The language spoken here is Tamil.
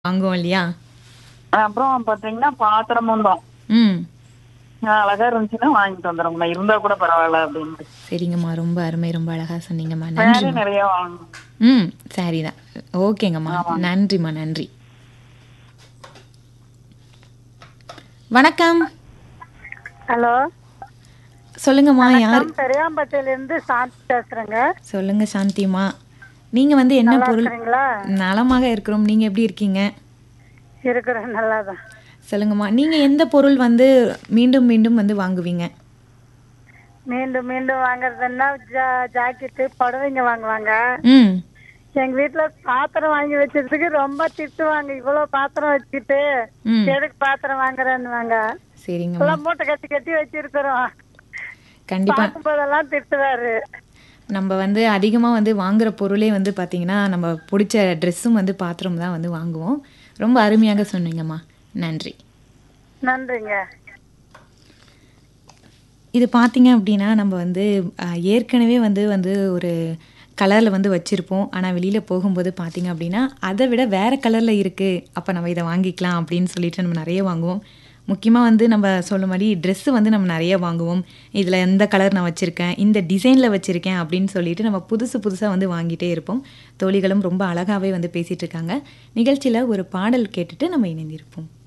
வாங்குவோம் இல்லையா? அப்புறம் பாத்தீங்கன்னா பாத்திரமும் தான் ம். அழகா இருந்துச்சுன்னா வாங்கிட்டு வந்துடும்ல இருந்தா கூட பரவாயில்ல அப்படின்ட்டு சரிங்கம்மா. ரொம்ப அருமை. ரொம்ப அழகா சொன்னீங்கம்மா. சாரி நன்றிம்மா. நிறைய வாங்கணும் ம். சாரி தான். ஓகேங்கம்மா. நன்றிம்மா. நன்றி. வணக்கம். ஹலோ சொல்லுங்கம்மா. யார்? பெரியாம்பட்டியில இருந்து சாந்தி பேசுறேங்க சொல்லுங்க சாந்திமா. நீங்க வந்து என்ன பொருள் இருக்கிறீங்களா நலமாக இருக்கிறோம். நீங்க எப்படி இருக்கீங்க? இருக்கிறேன் நல்லாதான் சொல்லுங்கம்மா. நீங்க எந்த பொருள் வந்து மீண்டும் மீண்டும் வந்து வாங்குவீங்க? மீண்டும் மீண்டும் வாங்குறதுன்னா ஜா- ஜாக்கெட்டு புடவைங்க வாங்குவாங்க ம். எங்க வீட்டுல பாத்திரம் வாங்கி வச்சதுக்கு ரொம்ப திட்டுவாங்க இவ்வளவு பாத்திரம் வச்சுக்கிட்டு ம். எதுக்கு பாத்திரம் வாங்குறேன்னுவாங்க சரிங்கம்மா. எல்லாம் மூட்டை கட்டி கட்டி வச்சிருக்கிறோம் கண்டிப்பா பார்க்கும் போதெல்லாம் திட்டுவாரு நம்ம வந்து அதிகமாக வந்து வாங்குற பொருளே வந்து பார்த்தீங்கன்னா நம்ம பிடிச்ச ட்ரெஸ்ஸும் வந்து பாத்திரம் தான் வந்து வாங்குவோம் ரொம்ப அருமையாக சொன்னீங்கம்மா நன்றி நன்றிங்க இது பார்த்தீங்க அப்படின்னா நம்ம வந்து அஹ், ஏற்கனவே வந்து வந்து ஒரு கலரில் வந்து வச்சுருப்போம் ஆனால் வெளியில் போகும்போது பார்த்தீங்க அப்படின்னா அதை விட வேறு கலரில் இருக்குது அப்போ நம்ம இதை வாங்கிக்கலாம் அப்படின்னு சொல்லிட்டு நம்ம நிறைய வாங்குவோம் முக்கியமாக வந்து நம்ம சொல்ல மாதிரி ட்ரெஸ்ஸு வந்து நம்ம நிறைய வாங்குவோம் இதில் எந்த கலர் நான் வச்சுருக்கேன் இந்த டிசைனில் வச்சுருக்கேன் அப்படின்னு சொல்லிட்டு நம்ம புதுசு புதுசாக வந்து வாங்கிட்டே இருப்போம் தோழிகளும் ரொம்ப அழகாகவே வந்து பேசிகிட்டு இருக்காங்க நிகழ்ச்சியில் ஒரு பாடல் கேட்டுட்டு நம்ம இணைந்திருப்போம்